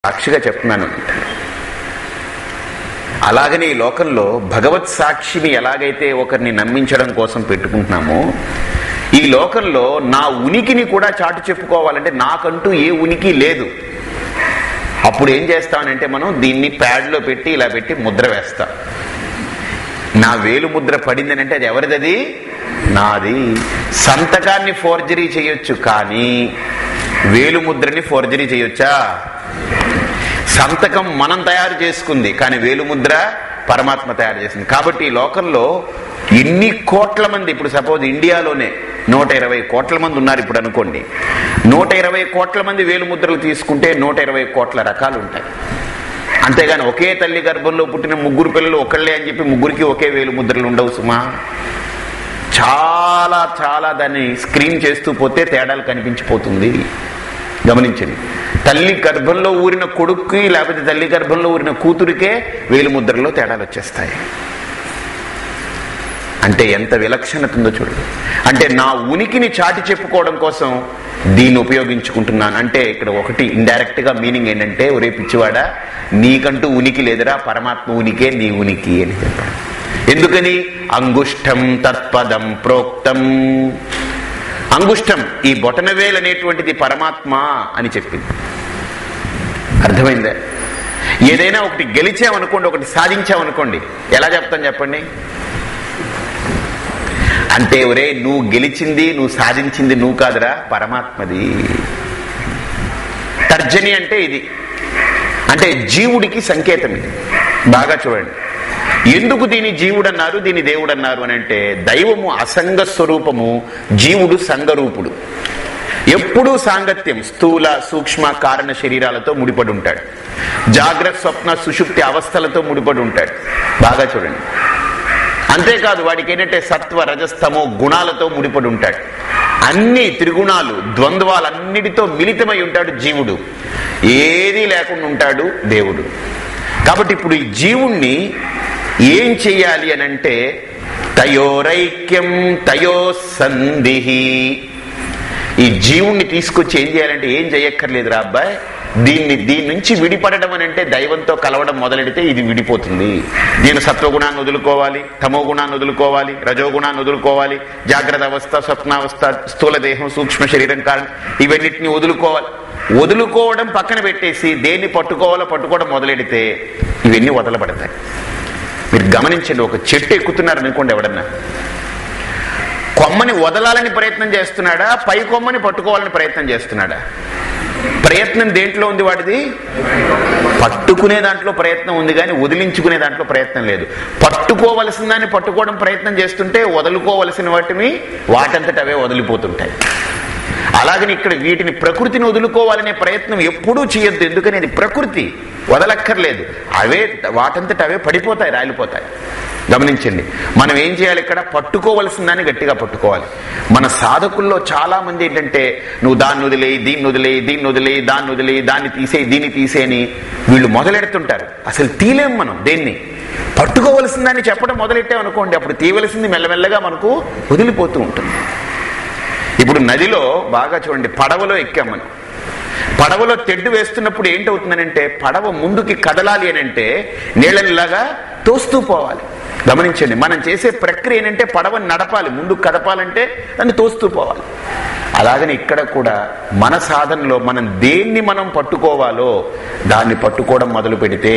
సాక్షిగా చెప్తున్నాను అలాగనే ఈ లోకంలో భగవత్ సాక్షిని ఎలాగైతే ఒకరిని నమ్మించడం కోసం పెట్టుకుంటున్నామో ఈ లోకంలో నా ఉనికిని కూడా చాటు చెప్పుకోవాలంటే నాకంటూ ఏ ఉనికి లేదు అప్పుడు ఏం చేస్తామనంటే మనం దీన్ని ప్యాడ్లో పెట్టి ఇలా పెట్టి ముద్ర వేస్తాం నా వేలు ముద్ర పడిందనంటే అది ఎవరిదది నాది సంతకాన్ని ఫోర్జరీ చేయొచ్చు కానీ వేలు ముద్రని ఫోర్జరీ చేయొచ్చా సంతకం మనం తయారు చేసుకుంది కానీ వేలుముద్ర పరమాత్మ తయారు చేసింది కాబట్టి ఈ లోకంలో ఎన్ని కోట్ల మంది ఇప్పుడు సపోజ్ ఇండియాలోనే నూట ఇరవై కోట్ల మంది ఉన్నారు ఇప్పుడు అనుకోండి నూట ఇరవై కోట్ల మంది వేలుముద్రలు తీసుకుంటే నూట ఇరవై కోట్ల రకాలు ఉంటాయి అంతేగాని ఒకే తల్లి గర్భంలో పుట్టిన ముగ్గురు పిల్లలు ఒకళ్ళే అని చెప్పి ముగ్గురికి ఒకే వేలు ముద్రలు ఉండవు సుమా చాలా చాలా దాన్ని స్క్రీన్ చేస్తూ పోతే తేడాలు కనిపించిపోతుంది గమనించండి తల్లి గర్భంలో ఊరిన కొడుక్కి లేకపోతే తల్లి గర్భంలో ఊరిన కూతురికే వేలు ముద్రలో తేడాలు వచ్చేస్తాయి అంటే ఎంత విలక్షణత ఉందో చూడండి అంటే నా ఉనికిని చాటి చెప్పుకోవడం కోసం దీన్ని ఉపయోగించుకుంటున్నాను అంటే ఇక్కడ ఒకటి ఇండైరెక్ట్ గా మీనింగ్ ఏంటంటే ఒరే పిచ్చివాడా నీకంటూ ఉనికి లేదురా పరమాత్మ ఉనికే నీ ఉనికి అని చెప్పాడు ఎందుకని అంగుష్టం తత్పదం ప్రోక్తం అంగుష్టం ఈ బొటనవేలు అనేటువంటిది పరమాత్మ అని చెప్పింది అర్థమైందా ఏదైనా ఒకటి గెలిచామనుకోండి ఒకటి సాధించామనుకోండి ఎలా చెప్తాం చెప్పండి అంటే ఒరే నువ్వు గెలిచింది నువ్వు సాధించింది నువ్వు కాదురా పరమాత్మది తర్జని అంటే ఇది అంటే జీవుడికి సంకేతం ఇది బాగా చూడండి ఎందుకు దీని జీవుడు అన్నారు దీని దేవుడు అన్నారు అని అంటే దైవము అసంగ స్వరూపము జీవుడు సంగరూపుడు ఎప్పుడూ సాంగత్యం స్థూల సూక్ష్మ కారణ శరీరాలతో ముడిపడి ఉంటాడు జాగ్రత్త స్వప్న సుషుప్తి అవస్థలతో ముడిపడి ఉంటాడు బాగా చూడండి అంతేకాదు వాడికి ఏంటంటే సత్వ రజస్తమో గుణాలతో ముడిపడి ఉంటాడు అన్ని త్రిగుణాలు ద్వంద్వాలన్నిటితో మిళితమై ఉంటాడు జీవుడు ఏదీ లేకుండా ఉంటాడు దేవుడు కాబట్టి ఇప్పుడు ఈ జీవుణ్ణి ఏం చెయ్యాలి అని అంటే తయోరైక్యం తయో సంధిహి ఈ జీవుణ్ణి తీసుకొచ్చి ఏం చేయాలంటే ఏం చేయక్కర్లేదురా అబ్బాయి దీన్ని దీని నుంచి విడిపడడం అని అంటే దైవంతో కలవడం మొదలెడితే ఇది విడిపోతుంది నేను సత్వగుణాన్ని వదులుకోవాలి తమో గుణాన్ని వదులుకోవాలి రజోగుణాన్ని వదులుకోవాలి జాగ్రత్త అవస్థ స్వప్నావస్థ స్థూల దేహం సూక్ష్మ శరీరం కారణం ఇవన్నిటిని వదులుకోవాలి వదులుకోవడం పక్కన పెట్టేసి దేన్ని పట్టుకోవాలో పట్టుకోవడం మొదలెడితే ఇవన్నీ వదలబడతాయి మీరు గమనించండి ఒక చెట్టు ఎక్కుతున్నారు అనుకోండి ఎవడన్నా కొమ్మని వదలాలని ప్రయత్నం చేస్తున్నాడా పై కొమ్మని పట్టుకోవాలని ప్రయత్నం చేస్తున్నాడా ప్రయత్నం దేంట్లో ఉంది వాడిది పట్టుకునే దాంట్లో ప్రయత్నం ఉంది కానీ వదిలించుకునే దాంట్లో ప్రయత్నం లేదు పట్టుకోవలసిన దాన్ని పట్టుకోవడం ప్రయత్నం చేస్తుంటే వదులుకోవలసిన వాటిని వాటంతట అవే వదిలిపోతుంటాయి అలాగని ఇక్కడ వీటిని ప్రకృతిని వదులుకోవాలనే ప్రయత్నం ఎప్పుడూ చేయొద్దు ఎందుకని అది ప్రకృతి వదలక్కర్లేదు అవే వాటంతట అవే పడిపోతాయి రాలిపోతాయి గమనించండి మనం ఏం చేయాలి ఇక్కడ పట్టుకోవలసిన దాన్ని గట్టిగా పట్టుకోవాలి మన సాధకుల్లో చాలా మంది ఏంటంటే నువ్వు దాన్ని వదిలేయి దీన్ని వదిలేయి దీన్ని వదిలేయి దాన్ని వదిలేయి దాన్ని తీసేయి దీన్ని తీసేయని వీళ్ళు మొదలెడుతుంటారు అసలు తీలేం మనం దేన్ని పట్టుకోవలసిన దాన్ని చెప్పడం మొదలెట్టామనుకోండి అప్పుడు తీయవలసింది మెల్లమెల్లగా మనకు వదిలిపోతూ ఉంటుంది ఇప్పుడు నదిలో బాగా చూడండి పడవలో ఎక్కాం మనం పడవలో తెడ్డు వేస్తున్నప్పుడు ఏంటవుతుందనంటే పడవ ముందుకి కదలాలి అని అంటే నీళ్ళనిలాగా తోస్తూ పోవాలి గమనించండి మనం చేసే ప్రక్రియ ఏంటంటే పడవని నడపాలి ముందు కదపాలంటే దాన్ని తోస్తూ పోవాలి అలాగని ఇక్కడ కూడా మన సాధనలో మనం దేన్ని మనం పట్టుకోవాలో దాన్ని పట్టుకోవడం మొదలు పెడితే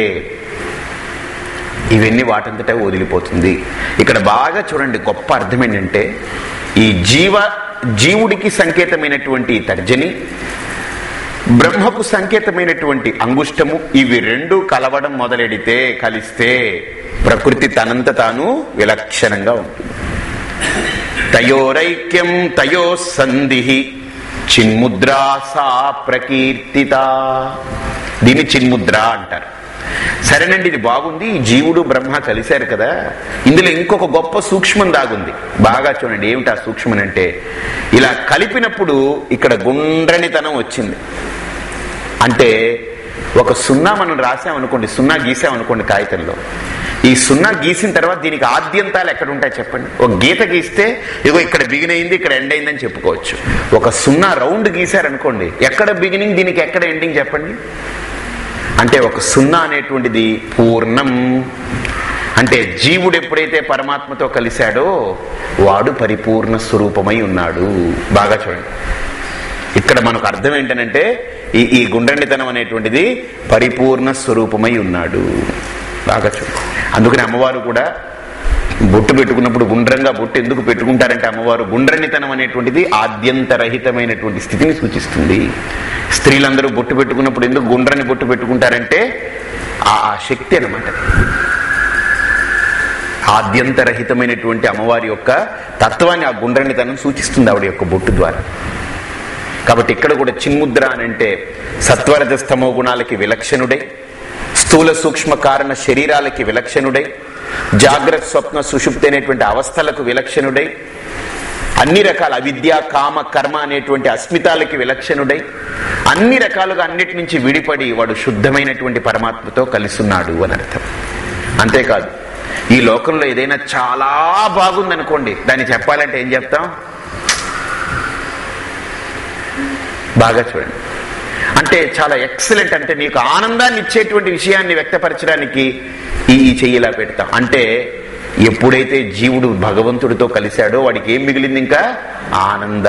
ఇవన్నీ వాటంతటా వదిలిపోతుంది ఇక్కడ బాగా చూడండి గొప్ప అర్థం ఏంటంటే ఈ జీవ జీవుడికి సంకేతమైనటువంటి తర్జని బ్రహ్మకు సంకేతమైనటువంటి అంగుష్టము ఇవి రెండు కలవడం మొదలెడితే కలిస్తే ప్రకృతి తనంత తాను విలక్షణంగా ఉంటుంది తయోరైక్యం తయో సంధి చిన్ముద్రా సా ప్రకీర్తిత దీన్ని చిన్ముద్ర అంటారు సరేనండి ఇది బాగుంది ఈ జీవుడు బ్రహ్మ కలిశారు కదా ఇందులో ఇంకొక గొప్ప సూక్ష్మం దాగుంది బాగా చూడండి ఏమిటి ఆ సూక్ష్మం అంటే ఇలా కలిపినప్పుడు ఇక్కడ గుండ్రనితనం వచ్చింది అంటే ఒక సున్నా మనం రాసామనుకోండి సున్నా గీసామనుకోండి కాగితంలో ఈ సున్నా గీసిన తర్వాత దీనికి ఆద్యంతాలు ఎక్కడ ఉంటాయి చెప్పండి ఒక గీత గీస్తే ఇగో ఇక్కడ బిగిన్ అయింది ఇక్కడ ఎండ్ అయిందని చెప్పుకోవచ్చు ఒక సున్నా రౌండ్ గీసారనుకోండి ఎక్కడ బిగినింగ్ దీనికి ఎక్కడ ఎండింగ్ చెప్పండి అంటే ఒక సున్నా అనేటువంటిది పూర్ణం అంటే జీవుడు ఎప్పుడైతే పరమాత్మతో కలిశాడో వాడు పరిపూర్ణ స్వరూపమై ఉన్నాడు బాగా చూడండి ఇక్కడ మనకు అర్థం ఏంటనంటే ఈ ఈ గుండ్రండితనం అనేటువంటిది పరిపూర్ణ స్వరూపమై ఉన్నాడు బాగా చూడండి అందుకని అమ్మవారు కూడా బొట్టు పెట్టుకున్నప్పుడు గుండ్రంగా బొట్టు ఎందుకు పెట్టుకుంటారంటే అమ్మవారు గుండ్రనితనం అనేటువంటిది ఆద్యంతరహితమైనటువంటి స్థితిని సూచిస్తుంది స్త్రీలందరూ బొట్టు పెట్టుకున్నప్పుడు ఎందుకు గుండ్రని బొట్టు పెట్టుకుంటారంటే ఆ ఆ శక్తి అనమాట ఆద్యంతరహితమైనటువంటి అమ్మవారి యొక్క తత్వాన్ని ఆ గుండ్రనితనం సూచిస్తుంది ఆవిడ యొక్క బొట్టు ద్వారా కాబట్టి ఇక్కడ కూడా చిన్ముద్ర అని అంటే సత్వరజ స్తమో గుణాలకి విలక్షణుడై స్థూల సూక్ష్మ కారణ శరీరాలకి విలక్షణుడై జాగ్రత్త స్వప్న సుషుప్తి అనేటువంటి అవస్థలకు విలక్షణుడై అన్ని రకాల అవిద్య కామ కర్మ అనేటువంటి అస్మితాలకి విలక్షణుడై అన్ని రకాలుగా అన్నిటి నుంచి విడిపడి వాడు శుద్ధమైనటువంటి పరమాత్మతో కలిసున్నాడు అని అర్థం అంతేకాదు ఈ లోకంలో ఏదైనా చాలా బాగుందనుకోండి దాన్ని చెప్పాలంటే ఏం చెప్తాం బాగా చూడండి అంటే చాలా ఎక్సలెంట్ అంటే నీకు ఆనందాన్ని ఇచ్చేటువంటి విషయాన్ని వ్యక్తపరచడానికి ఈ ఈ చెయ్యిలా పెడతాం అంటే ఎప్పుడైతే జీవుడు భగవంతుడితో కలిశాడో వాడికి ఏం మిగిలింది ఇంకా ఆనంద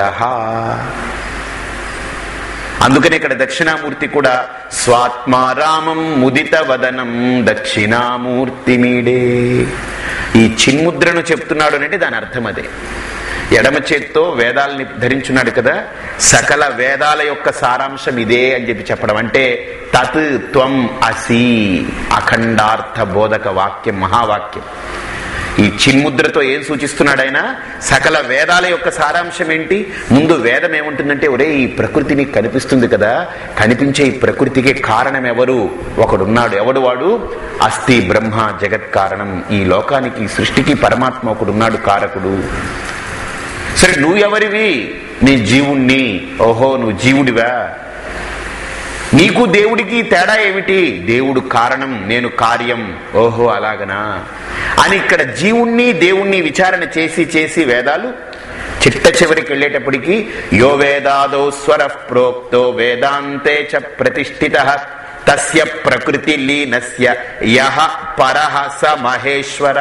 అందుకనే ఇక్కడ దక్షిణామూర్తి కూడా స్వాత్మారామం ముదిత వదనం దక్షిణామూర్తి మీడే ఈ చిన్ముద్రను చెప్తున్నాడు అంటే దాని అర్థం అదే ఎడమ చేత్తో వేదాలని ధరించున్నాడు కదా సకల వేదాల యొక్క సారాంశం ఇదే అని చెప్పి చెప్పడం అంటే తత్ త్వం అసి అఖండార్థ బోధక వాక్యం మహావాక్యం ఈ చిన్ముద్రతో ఏం సూచిస్తున్నాడు ఆయన సకల వేదాల యొక్క సారాంశం ఏంటి ముందు వేదం ఏముంటుందంటే ఒరే ఈ ప్రకృతి నీకు కనిపిస్తుంది కదా కనిపించే ఈ ప్రకృతికి కారణం ఎవరు ఒకడున్నాడు ఎవడు వాడు అస్థి బ్రహ్మ జగత్ కారణం ఈ లోకానికి ఈ సృష్టికి పరమాత్మ ఒకడున్నాడు కారకుడు సరే నువ్వెవరివి నీ జీవుణ్ణి ఓహో నువ్వు జీవుడివా నీకు దేవుడికి తేడా ఏమిటి దేవుడు కారణం నేను కార్యం ఓహో అలాగనా అని ఇక్కడ జీవుణ్ణి దేవుణ్ణి విచారణ చేసి చేసి వేదాలు చిట్ట చివరికి వెళ్ళేటప్పటికి యో వేదాదో స్వర ప్రోక్తో వేదాంతే చ ప్రతిష్ఠిత తస్య ప్రకృతి లీనస్య యహ పరహ స మహేశ్వర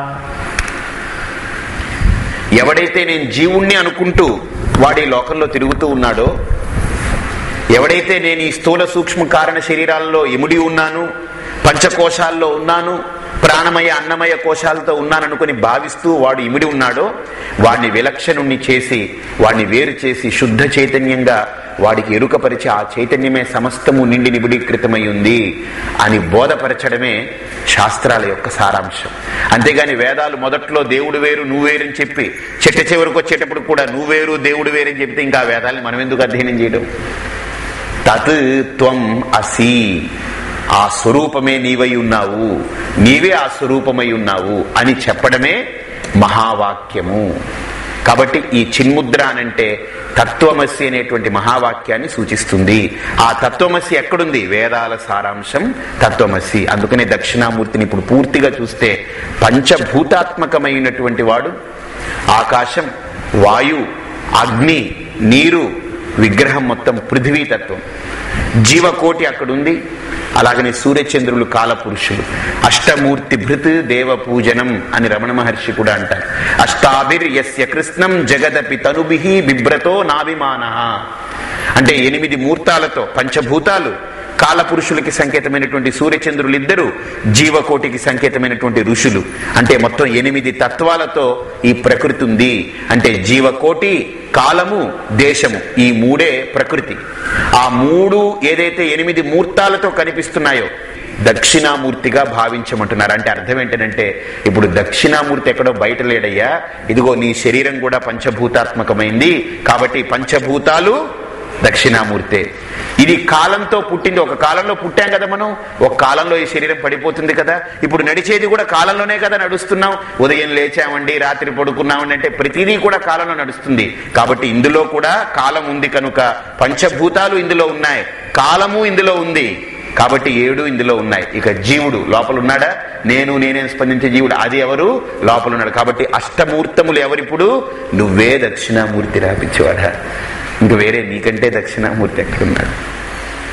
ఎవడైతే నేను జీవుణ్ణి అనుకుంటూ వాడి లోకంలో తిరుగుతూ ఉన్నాడో ఎవడైతే నేను ఈ స్థూల సూక్ష్మ కారణ శరీరాల్లో ఇముడి ఉన్నాను పంచకోశాల్లో ఉన్నాను ప్రాణమయ అన్నమయ కోశాలతో ఉన్నాననుకుని భావిస్తూ వాడు ఇమిడి ఉన్నాడో వాడిని విలక్షణుణ్ణి చేసి వాడిని వేరు చేసి శుద్ధ చైతన్యంగా వాడికి ఎరుకపరిచి ఆ చైతన్యమే సమస్తము నిండి నిబిడీకృతమై ఉంది అని బోధపరచడమే శాస్త్రాల యొక్క సారాంశం అంతేగాని వేదాలు మొదట్లో దేవుడు వేరు నువ్వు వేరని చెప్పి చెట్ట చివరికి వచ్చేటప్పుడు కూడా నువ్వు వేరు దేవుడు వేరని చెప్తే ఇంకా ఆ వేదాలని మనం ఎందుకు అధ్యయనం చేయడం తత్ త్వం అసి ఆ స్వరూపమే నీవై ఉన్నావు నీవే ఆ స్వరూపమై ఉన్నావు అని చెప్పడమే మహావాక్యము కాబట్టి ఈ చిన్ముద్ర అనంటే తత్వమసి అనేటువంటి మహావాక్యాన్ని సూచిస్తుంది ఆ తత్వమసి ఎక్కడుంది వేదాల సారాంశం తత్వమసి అందుకనే దక్షిణామూర్తిని ఇప్పుడు పూర్తిగా చూస్తే పంచభూతాత్మకమైనటువంటి వాడు ఆకాశం వాయు అగ్ని నీరు విగ్రహం మొత్తం పృథివీ తత్వం జీవకోటి అక్కడుంది అలాగనే సూర్యచంద్రులు కాలపురుషులు అష్టమూర్తి భృత్ దేవ పూజనం అని రమణ మహర్షి కూడా అంటారు అష్టాభిర్ యస్య కృష్ణం జగదపి తనుభి బిభ్రతో నాభిమాన అంటే ఎనిమిది మూర్తాలతో పంచభూతాలు కాలపురుషులకి సంకేతమైనటువంటి సూర్యచంద్రులు ఇద్దరు జీవకోటికి సంకేతమైనటువంటి ఋషులు అంటే మొత్తం ఎనిమిది తత్వాలతో ఈ ప్రకృతి ఉంది అంటే జీవకోటి కాలము దేశము ఈ మూడే ప్రకృతి ఆ మూడు ఏదైతే ఎనిమిది మూర్తాలతో కనిపిస్తున్నాయో దక్షిణామూర్తిగా భావించమంటున్నారు అంటే అర్థం ఏంటంటే ఇప్పుడు దక్షిణామూర్తి ఎక్కడో బయట లేడయ్యా ఇదిగో నీ శరీరం కూడా పంచభూతాత్మకమైంది కాబట్టి పంచభూతాలు దక్షిణామూర్తే ఇది కాలంతో పుట్టింది ఒక కాలంలో పుట్టాం కదా మనం ఒక కాలంలో ఈ శరీరం పడిపోతుంది కదా ఇప్పుడు నడిచేది కూడా కాలంలోనే కదా నడుస్తున్నాం ఉదయం లేచామండి రాత్రి పడుకున్నామండి అంటే ప్రతిదీ కూడా కాలంలో నడుస్తుంది కాబట్టి ఇందులో కూడా కాలం ఉంది కనుక పంచభూతాలు ఇందులో ఉన్నాయి కాలము ఇందులో ఉంది కాబట్టి ఏడు ఇందులో ఉన్నాయి ఇక జీవుడు లోపల ఉన్నాడా నేను నేనే స్పందించే జీవుడు అది ఎవరు లోపల ఉన్నాడు కాబట్టి అష్టమూర్తములు ఎవరిప్పుడు నువ్వే దక్షిణామూర్తి రాపించేవాడా ఇంక వేరే నీకంటే దక్షిణామూర్తి ఎక్కడున్నాడు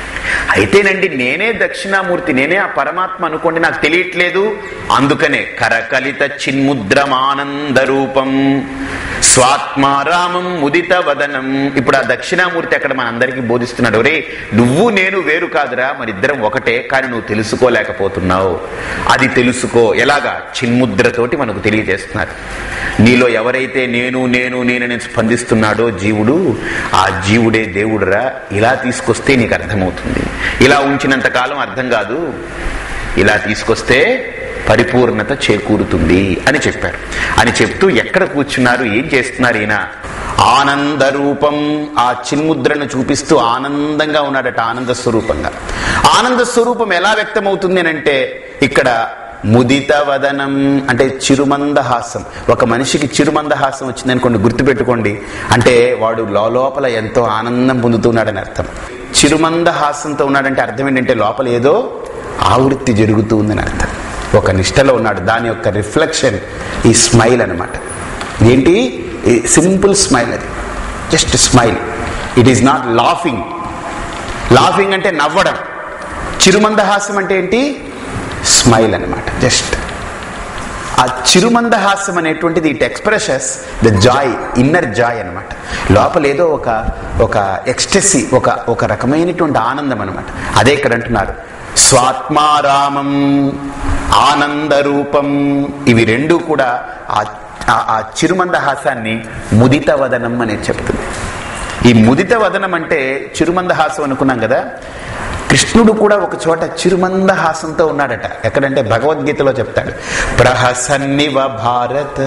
అయితేనండి నేనే దక్షిణామూర్తి నేనే ఆ పరమాత్మ అనుకోండి నాకు తెలియట్లేదు అందుకనే కరకలిత చిన్ముద్రమానంద రూపం స్వాత్మారామం ముదిత వదనం ఇప్పుడు ఆ దక్షిణామూర్తి అక్కడ మన అందరికీ బోధిస్తున్నాడు రే నువ్వు నేను వేరు కాదురా మన ఇద్దరం ఒకటే కానీ నువ్వు తెలుసుకోలేకపోతున్నావు అది తెలుసుకో ఎలాగా చిన్ముద్రతోటి మనకు తెలియజేస్తున్నారు నీలో ఎవరైతే నేను నేను నేనని స్పందిస్తున్నాడో జీవుడు ఆ జీవుడే దేవుడురా ఇలా తీసుకొస్తే నీకు అర్థమవుతుంది ఇలా ఉంచినంత కాలం అర్థం కాదు ఇలా తీసుకొస్తే పరిపూర్ణత చేకూరుతుంది అని చెప్పారు అని చెప్తూ ఎక్కడ కూర్చున్నారు ఏం చేస్తున్నారు ఈయన ఆనంద రూపం ఆ చిన్ముద్రను చూపిస్తూ ఆనందంగా ఉన్నాడట ఆనంద స్వరూపంగా ఆనంద స్వరూపం ఎలా వ్యక్తమవుతుంది అని అంటే ఇక్కడ ముదిత వదనం అంటే చిరుమందహాసం ఒక మనిషికి చిరుమందహాసం వచ్చింది అనుకోండి గుర్తుపెట్టుకోండి అంటే వాడు లోపల ఎంతో ఆనందం పొందుతున్నాడని అర్థం చిరుమందహాసంతో ఉన్నాడంటే అర్థం ఏంటంటే లోపల ఏదో ఆవృత్తి జరుగుతూ ఉందని అర్థం ఒక నిష్టలో ఉన్నాడు దాని యొక్క రిఫ్లెక్షన్ ఈ స్మైల్ అనమాట ఏంటి సింపుల్ స్మైల్ అది just smile it is not laughing laughing అంటే నవ్వడం చిరుమందహాసం అంటే ఏంటి స్మైల్ అనమాట జస్ట్ ఆ చిరుమందహాసం అనేటువంటిది it expresses the joy inner joy అనమాట లోపల ఏదో ఒక ఒక ఎక్స్టెసీ ఒక ఒక రకమైనటువంటి ఆనందం అనమాట అదే ఇక్కడ అంటున్నారు స్వాత్మారామం ఆనంద రూపం ఇవి రెండు కూడా ఆ ఆ- ఆ చిరుమందహాసాన్ని ముదిత వదనం అనేది చెప్తుంది ఈ ముదిత వదనం అంటే చిరుమందహాసం అనుకున్నాం కదా కృష్ణుడు కూడా ఒక చోట చిరుమందహాసంతో ఉన్నాడట ఎక్కడంటే భగవద్గీతలో చెప్తాడు ప్రహసన్నివ భారత్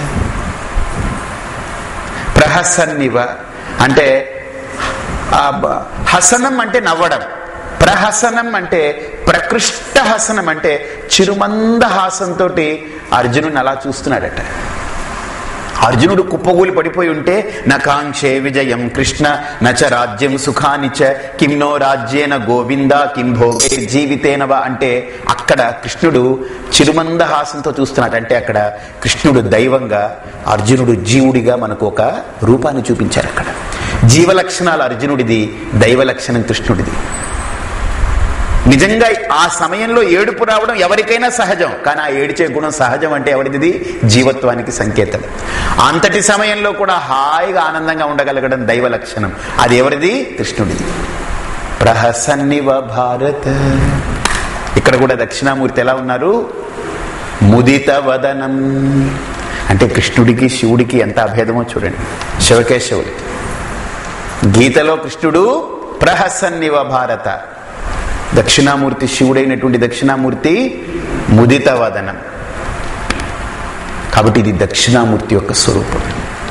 ప్రహసన్నివ అంటే ఆ బ- హసనం అంటే నవ్వడం ప్రహసనం అంటే ప్రకృష్ట హసనం అంటే చిరుమంద హాసంతో అర్జునుని అలా చూస్తున్నాడట అర్జునుడు కుప్పగూలి పడిపోయి ఉంటే నకాంక్షే విజయం కృష్ణ నచ రాజ్యం సుఖానిచ కిమ్నో రాజ్యేన గోవింద కిం భోగే జీవితేనవా అంటే అక్కడ కృష్ణుడు చిరుమంద హాసంతో చూస్తున్నాడు అంటే అక్కడ కృష్ణుడు దైవంగా అర్జునుడు జీవుడిగా మనకు ఒక రూపాన్ని చూపించారు అక్కడ జీవ లక్షణాలు అర్జునుడిది దైవ లక్షణం కృష్ణుడిది నిజంగా ఆ సమయంలో ఏడుపు రావడం ఎవరికైనా సహజం కానీ ఆ ఏడిచే గుణం సహజం అంటే ఎవరిది జీవత్వానికి సంకేతం అంతటి సమయంలో కూడా హాయిగా ఆనందంగా ఉండగలగడం దైవ లక్షణం అది ఎవరిది కృష్ణుడిది ప్రహసన్నివ భారత ఇక్కడ కూడా దక్షిణామూర్తి ఎలా ఉన్నారు ముదిత వదనం అంటే కృష్ణుడికి శివుడికి ఎంత అభేదమో చూడండి శివకేశవులకి గీతలో కృష్ణుడు ప్రహసన్నివ భారత దక్షిణామూర్తి శివుడైనటువంటి దక్షిణామూర్తి ముదిత వదనం కాబట్టి ఇది దక్షిణామూర్తి యొక్క స్వరూపం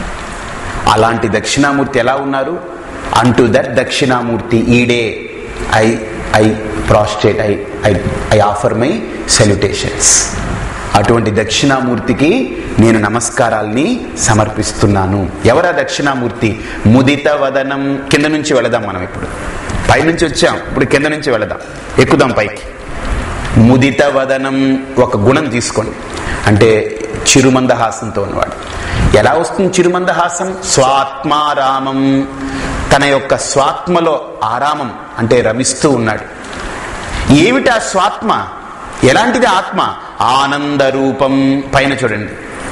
అలాంటి దక్షిణామూర్తి ఎలా ఉన్నారు అంటూ దట్ దక్షిణామూర్తి ఈడే I I prostrate I I I offer my salutations అటువంటి దక్షిణామూర్తికి నేను నమస్కారాల్ని సమర్పిస్తున్నాను ఎవరా దక్షిణామూర్తి ముదిత వదనం కింద నుంచి వెళదాం మనం ఇప్పుడు పైనుంచి వచ్చాం ఇప్పుడు కింద నుంచి వెళదాం ఎక్కుదాం పైకి ముదిత వదనం ఒక గుణం తీసుకోండి అంటే చిరుమందహాసంతో ఉన్నవాడు ఎలా వస్తుంది చిరుమందహాసం స్వాత్మారామం తన యొక్క స్వాత్మలో ఆరామం అంటే రమిస్తూ ఉన్నాడు ఏమిటి ఆ స్వాత్మ ఎలాంటిది ఆత్మ ఆనంద రూపం పైన చూడండి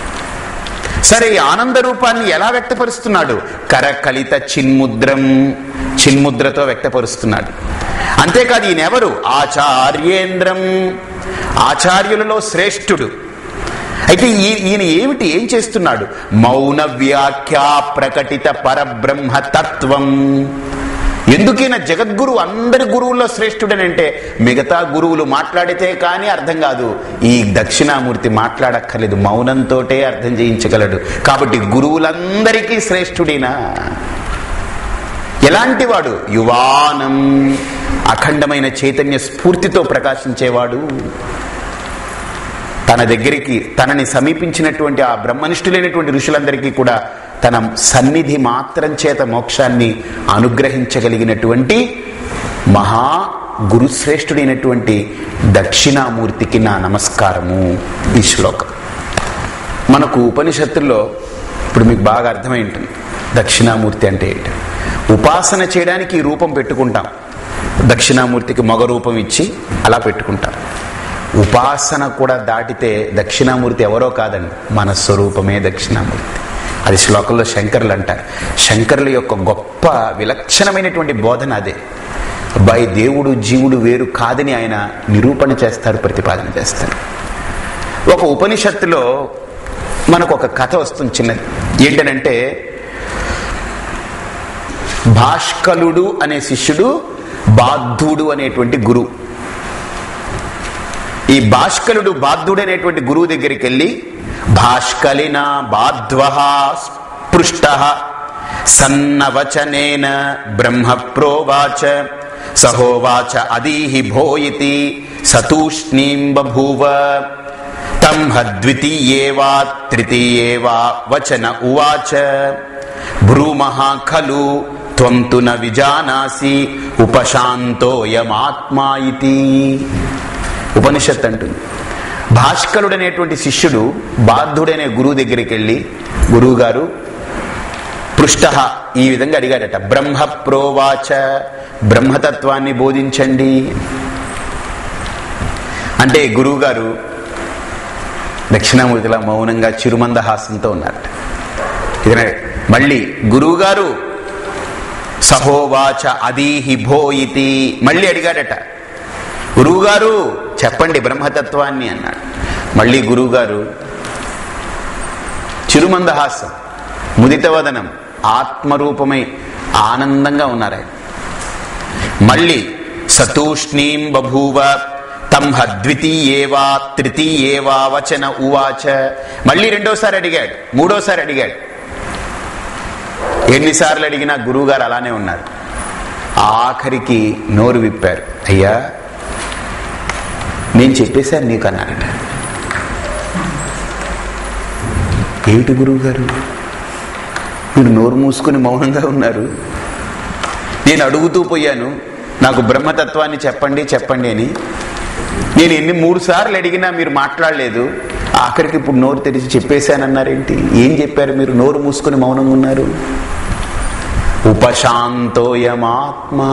సరే ఈ ఆనంద రూపాన్ని ఎలా వ్యక్తపరుస్తున్నాడు కరకలిత చిన్ముద్రం చిన్ముద్రతో వ్యక్తపరుస్తున్నాడు అంతేకాదు ఈయన ఎవరు ఆచార్యేంద్రం ఆచార్యులలో శ్రేష్ఠుడు అయితే ఈ- ఈయన ఏమిటి ఏం చేస్తున్నాడు మౌన వ్యాఖ్యా ప్రకటిత పరబ్రహ్మ తత్వం ఎందుకైనా జగద్గురు అందరి గురువుల్లో శ్రేష్ఠుడనంటే మిగతా గురువులు మాట్లాడితే కానీ అర్థం కాదు ఈ దక్షిణామూర్తి మాట్లాడక్కర్లేదు మౌనంతోటే అర్థం చేయించగలడు కాబట్టి గురువులందరికీ శ్రేష్ఠుడినా ఎలాంటి వాడు యువానం అఖండమైన చైతన్య స్ఫూర్తితో ప్రకాశించేవాడు తన దగ్గరికి తనని సమీపించినటువంటి ఆ బ్రహ్మనిష్ఠులైనటువంటి ఋషులందరికీ కూడా తన సన్నిధి మాత్రం చేత మోక్షాన్ని అనుగ్రహించగలిగినటువంటి మహా గురుశ్రేష్ఠుడైనటువంటి దక్షిణామూర్తికి నా నమస్కారము ఈ శ్లోకం మనకు ఉపనిషత్తుల్లో ఇప్పుడు మీకు బాగా అర్థమై ఉంటుంది దక్షిణామూర్తి అంటే ఏంటి ఉపాసన చేయడానికి ఈ రూపం పెట్టుకుంటాం దక్షిణామూర్తికి మగ రూపం ఇచ్చి అలా పెట్టుకుంటారు ఉపాసన కూడా దాటితే దక్షిణామూర్తి ఎవరో కాదండి మన స్వరూపమే దక్షిణామూర్తి అది శ్లోకంలో శంకరులు అంటారు శంకరుల యొక్క గొప్ప విలక్షణమైనటువంటి బోధన అదే అబ్బాయి దేవుడు జీవుడు వేరు కాదని ఆయన నిరూపణ చేస్తారు ప్రతిపాదన చేస్తారు ఒక ఉపనిషత్తులో మనకు ఒక కథ వస్తుంది చిన్నది ఏంటనంటే భాష్కలుడు అనే శిష్యుడు బాద్ధుడు అనేటువంటి గురువు ఈ భాష్కలుడు బాద్ధుడు అనేటువంటి గురువు దగ్గరికి వెళ్ళి భాష్కలిన బాధ్వ పృష్ట సన్నవచనేన బ్రహ్మ ప్రోవాచ సహోవాచ అదీహి భోయితి సతూష్ణీం బభూవ తం ద్వితీయేవా తృతీయేవా వచన ఉవాచ బ్రూమః ఖలు త్వం తు న విజానాసి ఉపశాంతోయమాత్మా ఇతి ఉపనిషత్ అంటుంది భాస్కరుడు అనేటువంటి శిష్యుడు బాద్ధుడనే గురువు దగ్గరికి వెళ్ళి గురువు గారు పృష్ట ఈ విధంగా అడిగాడట బ్రహ్మ ప్రోవాచ బ్రహ్మతత్వాన్ని బోధించండి అంటే గురువు గారు దక్షిణామూర్తిలా మౌనంగా చిరుమందహాసంతో ఉన్నారట ఇది మళ్ళీ గురువుగారు సహోవాచ అదీహి భోయితి మళ్ళీ అడిగాడట గురువుగారు చెప్పండి బ్రహ్మతత్వాన్ని అన్నాడు మళ్ళీ గురువుగారు చిరుమందహాసం ముదితవదనం ఆత్మరూపమై ఆనందంగా ఉన్నారు ఆయన మళ్ళీ సతూష్ణీం బభూవ తంహ ద్వితీయేవా తృతీయేవా వచన ఉవాచ మళ్ళీ రెండోసారి అడిగాడు మూడోసారి అడిగాడు ఎన్నిసార్లు అడిగినా గురువుగారు అలానే ఉన్నారు ఆఖరికి నోరు విప్పారు అయ్యా నేను చెప్పేశాను నీకు అన్నారట ఏమిటి గురువు గారు మీరు నోరు మూసుకుని మౌనంగా ఉన్నారు నేను అడుగుతూ పోయాను నాకు బ్రహ్మతత్వాన్ని చెప్పండి చెప్పండి అని నేను ఎన్ని మూడు సార్లు అడిగినా మీరు మాట్లాడలేదు ఆఖరికి ఇప్పుడు నోరు తెరిచి చెప్పేశానన్నారేంటి ఏం చెప్పారు మీరు నోరు మూసుకుని మౌనంగా ఉన్నారు ఉపశాంతోయమాత్మా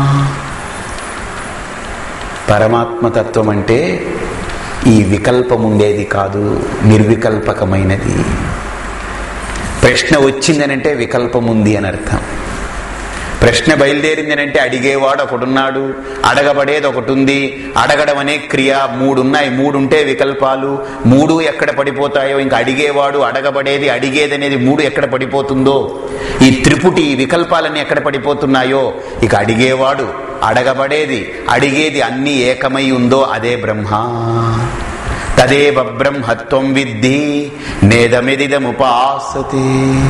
పరమాత్మతత్వం అంటే ఈ వికల్పం ఉండేది కాదు నిర్వికల్పకమైనది ప్రశ్న వచ్చిందనంటే వికల్పం ఉంది అని అర్థం ప్రశ్న బయలుదేరిందనంటే అడిగేవాడు ఒకడున్నాడు అడగబడేది ఒకటి ఉంది అడగడం అనే క్రియ మూడున్నాయి మూడుంటే వికల్పాలు మూడు ఎక్కడ పడిపోతాయో ఇంకా అడిగేవాడు అడగబడేది అడిగేది అనేది మూడు ఎక్కడ పడిపోతుందో ఈ త్రిపుటి ఈ వికల్పాలన్నీ ఎక్కడ పడిపోతున్నాయో ఇక అడిగేవాడు అడగబడేది అడిగేది అన్ని ఏకమై ఉందో అదే బ్రహ్మ తదేవ బ్రహ్మత్వం విద్ధి నేదమిదిదముపాసతే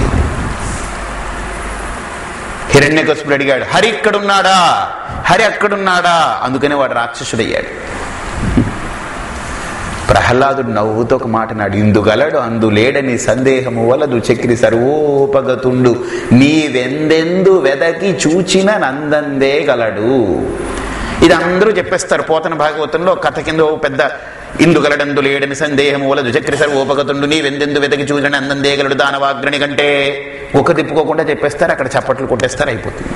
హిరణ్యకశుడు అడిగాడు హరి ఇక్కడున్నాడా హరి అక్కడున్నాడా అందుకనే వాడు రాక్షసుడయ్యాడు ప్రహ్లాదుడు నవ్వుతో ఒక మాట నాడు ఇందుగలడు అందులేడని సందేహము వలదు చక్రి సర్వోపగతుండు నీవెందెందు వెదకి చూచిన నందందే గలడు ఇది అందరూ చెప్పేస్తారు పోతన భాగవతంలో కథ కింద ఓ పెద్ద ఇందుగలడందు లేడని సందేహము వలదు చక్రి సర్వోపగతుండు నీవెందెందు వెదకి చూచిన నందందే గలడు దానవాగ్రణి కంటే ఒక తిప్పుకోకుండా చెప్పేస్తారు అక్కడ చప్పట్లు కొట్టేస్తారు అయిపోతుంది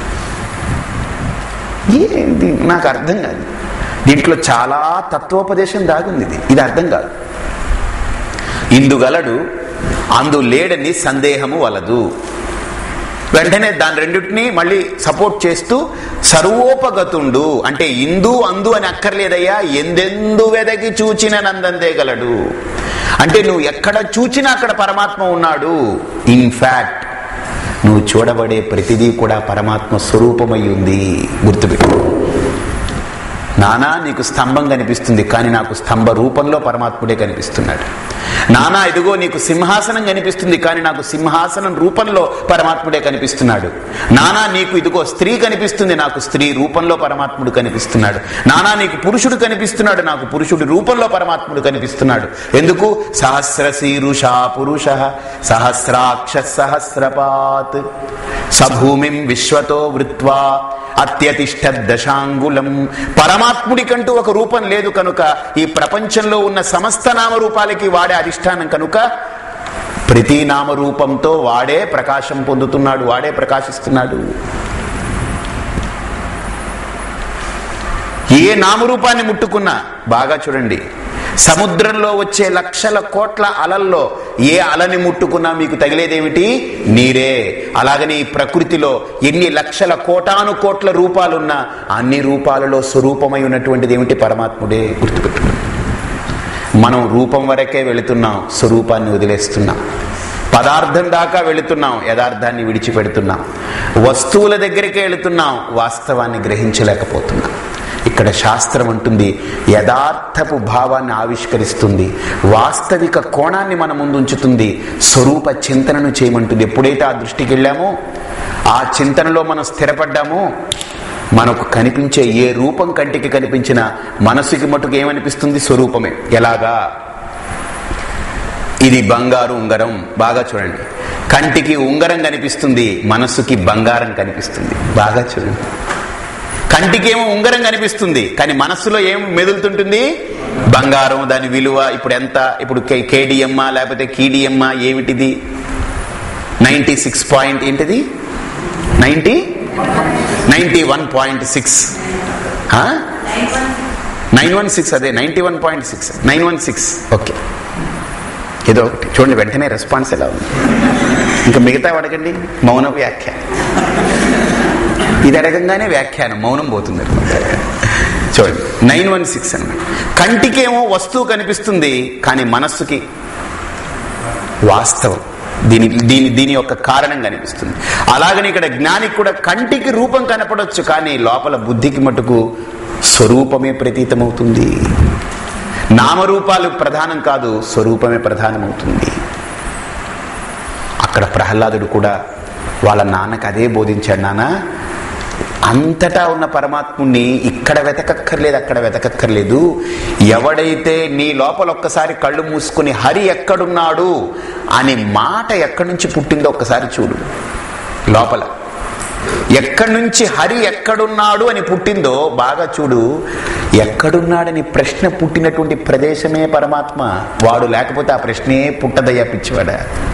ఏంది నాకు అర్థం కాదు దీంట్లో చాలా తత్వోపదేశం దాగుంది ఇది ఇది అర్థం కాదు ఇందుగలడు అందు లేడని సందేహము వలదు వెంటనే దాని రెండింటిని మళ్ళీ సపోర్ట్ చేస్తూ సర్వోపగతుండు అంటే ఇందు అందు అని అక్కర్లేదయ్యా ఎందెందు వెదకి చూచిన నందందే గలడు అంటే నువ్వు ఎక్కడ చూచినా అక్కడ పరమాత్మ ఉన్నాడు ఇన్ఫాక్ట్ నువ్వు చూడబడే ప్రతిదీ కూడా పరమాత్మ స్వరూపమై ఉంది గుర్తుపెట్టు నానా నీకు స్తంభం కనిపిస్తుంది కానీ నాకు స్తంభ రూపంలో పరమాత్ముడే కనిపిస్తున్నాడు నానా ఇదిగో నీకు సింహాసనం కనిపిస్తుంది కానీ నాకు సింహాసనం రూపంలో పరమాత్ముడే కనిపిస్తున్నాడు నానా నీకు ఇదిగో స్త్రీ కనిపిస్తుంది నాకు స్త్రీ రూపంలో పరమాత్ముడు కనిపిస్తున్నాడు నానా నీకు పురుషుడు కనిపిస్తున్నాడు నాకు పురుషుడి రూపంలో పరమాత్ముడు కనిపిస్తున్నాడు ఎందుకు సహస్రశీరుషా పురుష సహస్రాక్ష సహస్రపాత్ సభూమిం విశ్వతో వృత్వా అత్యతిష్ట దశాంగులం పరమాత్ముడికంటూ ఒక రూపం లేదు కనుక ఈ ప్రపంచంలో ఉన్న సమస్త నామరూపాలకి వాడే అధిష్టానం కనుక ప్రతి నామరూపంతో వాడే ప్రకాశం పొందుతున్నాడు వాడే ప్రకాశిస్తున్నాడు ఏ నామరూపాన్ని ముట్టుకున్నా బాగా చూడండి సముద్రంలో వచ్చే లక్షల కోట్ల అలల్లో ఏ అలని ముట్టుకున్నా మీకు తగిలేదేమిటి నీరే అలాగని ఈ ప్రకృతిలో ఎన్ని లక్షల కోటాను కోట్ల రూపాలున్నా అన్ని రూపాలలో స్వరూపమై ఉన్నటువంటిది ఏమిటి పరమాత్ముడే గుర్తుపెట్టుకోండి మనం రూపం వరకే వెళుతున్నాం స్వరూపాన్ని వదిలేస్తున్నాం పదార్థం దాకా వెళుతున్నాం యథార్థాన్ని విడిచిపెడుతున్నాం వస్తువుల దగ్గరికే వెళుతున్నాం వాస్తవాన్ని గ్రహించలేకపోతున్నాం ఇక్కడ శాస్త్రం అంటుంది యథార్థపు భావాన్ని ఆవిష్కరిస్తుంది వాస్తవిక కోణాన్ని మన ముందు ఉంచుతుంది స్వరూప చింతనను చేయమంటుంది ఎప్పుడైతే ఆ దృష్టికి వెళ్ళామో ఆ చింతనలో మనం స్థిరపడ్డామో మనకు కనిపించే ఏ రూపం కంటికి కనిపించినా మనసుకి మటుకు ఏమనిపిస్తుంది స్వరూపమే ఎలాగా ఇది బంగారు ఉంగరం బాగా చూడండి కంటికి ఉంగరం కనిపిస్తుంది మనస్సుకి బంగారం కనిపిస్తుంది బాగా చూడండి కంటికి ఏమో ఉంగరం కనిపిస్తుంది కానీ మనస్సులో ఏం మెదులుతుంటుంది బంగారం దాని విలువ ఇప్పుడు ఎంత ఇప్పుడు కేడిఎమ్మా లేకపోతే కీడిఎమ్మా ఏమిటిది నైంటీ సిక్స్ పాయింట్ ఏంటిది ninety ninety one point six nine one six అదే ninety one point six nine one six okay ఏదో ఒకటి చూడండి వెంటనే రెస్పాన్స్ ఎలా ఉంది ఇంకా మిగతా అడగండి మౌన వ్యాఖ్య ఇది అడగంగానే వ్యాఖ్యానం మౌనం పోతుంది అనమాట చూడండి నైన్ వన్ సిక్స్ అనమాట కంటికేమో వస్తువు కనిపిస్తుంది కానీ మనస్సుకి వాస్తవం దీని దీని దీని యొక్క కారణం కనిపిస్తుంది అలాగని ఇక్కడ జ్ఞానికి కూడా కంటికి రూపం కనపడవచ్చు కానీ లోపల బుద్ధికి మటుకు స్వరూపమే ప్రతీతమవుతుంది నామరూపాలు ప్రధానం కాదు స్వరూపమే ప్రధానమవుతుంది అక్కడ ప్రహ్లాదుడు కూడా వాళ్ళ నాన్నకు అదే బోధించాడు నాన్న అంతటా ఉన్న పరమాత్ముణ్ణి ఇక్కడ వెతకక్కర్లేదు అక్కడ వెతకక్కర్లేదు ఎవడైతే నీ లోపల ఒక్కసారి కళ్ళు మూసుకుని హరి ఎక్కడున్నాడు అనే మాట ఎక్కడి నుంచి పుట్టిందో ఒక్కసారి చూడు లోపల ఎక్కడి నుంచి హరి ఎక్కడున్నాడు అని పుట్టిందో బాగా చూడు ఎక్కడున్నాడని ప్రశ్న పుట్టినటువంటి ప్రదేశమే పరమాత్మ వాడు లేకపోతే ఆ ప్రశ్నే పుట్టదయ్యా పిచ్చివాడా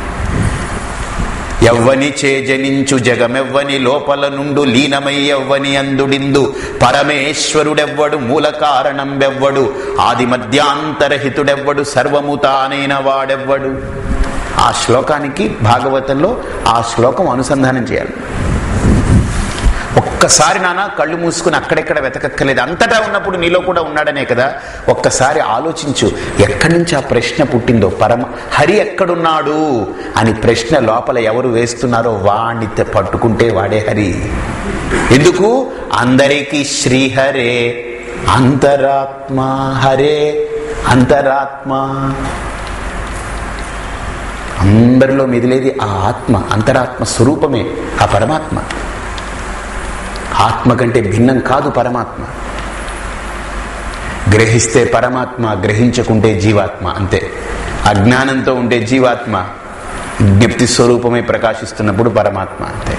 ఎవ్వని చేజనించు జగమెవ్వని లోపల నుండు లీనమై ఎవ్వని అందుడిందు పరమేశ్వరుడెవ్వడు మూల కారణం వెవ్వడు ఆది మధ్యాంతరహితుడెవ్వడు సర్వము తానైన వాడెవ్వడు ఆ శ్లోకానికి భాగవతంలో ఆ శ్లోకం అనుసంధానం చేయాలి ఒక్కసారి నాన్న కళ్ళు మూసుకుని అక్కడెక్కడ వెతకక్కలేదు అంతటా ఉన్నప్పుడు నీలో కూడా ఉన్నాడనే కదా ఒక్కసారి ఆలోచించు ఎక్కడి నుంచి ఆ ప్రశ్న పుట్టిందో పరమ హరి ఎక్కడున్నాడు అని ప్రశ్న లోపల ఎవరు వేస్తున్నారో వాణ్ణి పట్టుకుంటే వాడే హరి ఎందుకు అందరికీ శ్రీహరే అంతరాత్మ హరే అంతరాత్మ అందరిలో మిదిలేది ఆ ఆత్మ అంతరాత్మ స్వరూపమే ఆ పరమాత్మ ఆత్మ కంటే భిన్నం కాదు పరమాత్మ గ్రహిస్తే పరమాత్మ గ్రహించకుంటే జీవాత్మ అంతే అజ్ఞానంతో ఉంటే జీవాత్మ జ్ఞప్తి స్వరూపమే ప్రకాశిస్తున్నప్పుడు పరమాత్మ అంతే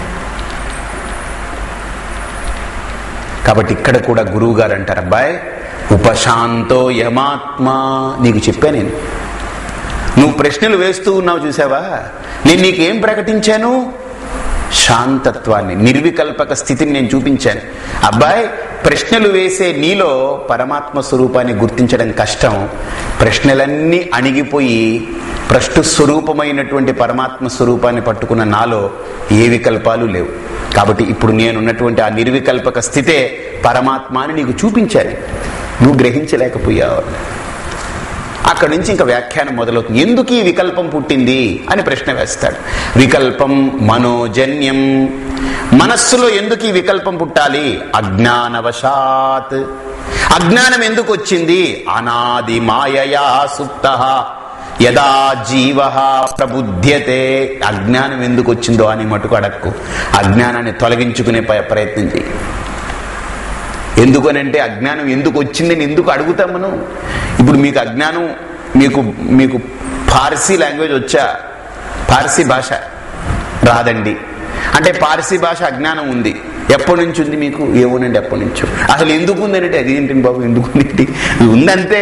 కాబట్టి ఇక్కడ కూడా గురువు గారు అంటారు అబ్బాయి ఉపశాంతో యమాత్మ నీకు చెప్పా నేను నువ్వు ప్రశ్నలు వేస్తూ ఉన్నావు చూసావా నేను నీకేం ప్రకటించాను శాంతత్వాన్ని నిర్వికల్పక స్థితిని నేను చూపించాను అబ్బాయి ప్రశ్నలు వేసే నీలో పరమాత్మ స్వరూపాన్ని గుర్తించడం కష్టం ప్రశ్నలన్నీ అణిగిపోయి ప్రశ్న స్వరూపమైనటువంటి పరమాత్మ స్వరూపాన్ని పట్టుకున్న నాలో ఏ వికల్పాలు లేవు కాబట్టి ఇప్పుడు నేనున్నటువంటి ఆ నిర్వికల్పక స్థితే పరమాత్మ అని నీకు చూపించాలి నువ్వు గ్రహించలేకపోయావు అక్కడి నుంచి ఇంకా వ్యాఖ్యానం మొదలవుతుంది ఎందుకు ఈ వికల్పం పుట్టింది అని ప్రశ్న వేస్తాడు వికల్పం మనోజన్యం మనస్సులో ఎందుకు ఈ వికల్పం పుట్టాలి అజ్ఞానవశాత్ అజ్ఞానం ఎందుకు వచ్చింది అనాది మాయయా సుప్త యదా జీవ ప్రబుద్ధ్యతే అజ్ఞానం ఎందుకు వచ్చిందో అని మటుకు అడక్కు అజ్ఞానాన్ని తొలగించుకునే ప్రయత్నం చేయి ఎందుకనంటే అజ్ఞానం ఎందుకు వచ్చిందని ఎందుకు అడుగుతాం మనం ఇప్పుడు మీకు అజ్ఞానం మీకు మీకు పార్సీ లాంగ్వేజ్ వచ్చా పార్సీ భాష రాదండి అంటే పార్సీ భాష అజ్ఞానం ఉంది ఎప్పటి నుంచి ఉంది మీకు ఏమోనండి ఎప్పటి నుంచో అసలు ఎందుకు ఉందనంటే అది ఏంటండి బాబు ఎందుకు ఉంది ఉందంతే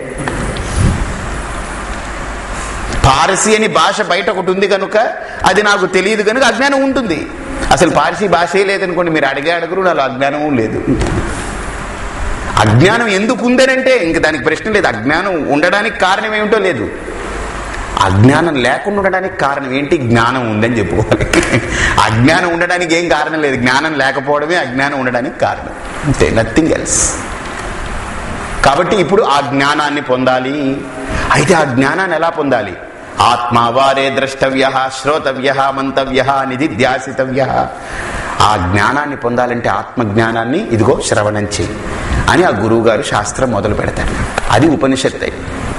పారసీ అని భాష బయట ఒకటి ఉంది కనుక అది నాకు తెలియదు కనుక అజ్ఞానం ఉంటుంది అసలు పారసీ భాషే లేదనుకోండి మీరు అడిగే అడుగురు నాలో అజ్ఞానము లేదు అజ్ఞానం ఎందుకు ఉందనంటే ఇంక దానికి ప్రశ్న లేదు అజ్ఞానం ఉండడానికి కారణం ఏమిటో లేదు అజ్ఞానం లేకుండా ఉండడానికి కారణం ఏంటి జ్ఞానం ఉందని చెప్పుకోవాలి అజ్ఞానం ఉండడానికి ఏం కారణం లేదు జ్ఞానం లేకపోవడమే అజ్ఞానం ఉండడానికి కారణం అంతే నథింగ్ ఎల్స్ కాబట్టి ఇప్పుడు ఆ జ్ఞానాన్ని పొందాలి అయితే ఆ జ్ఞానాన్ని ఎలా పొందాలి ఆత్మ వారే ద్రష్టవ్య శ్రోతవ్య మంతవ్య నిధిధ్యాసితవ్య ఆ జ్ఞానాన్ని పొందాలంటే ఆత్మ జ్ఞానాన్ని ఇదిగో శ్రవణం చేయి అని ఆ గురువు గారు శాస్త్రం మొదలు పెడతారు అది ఉపనిషత్తు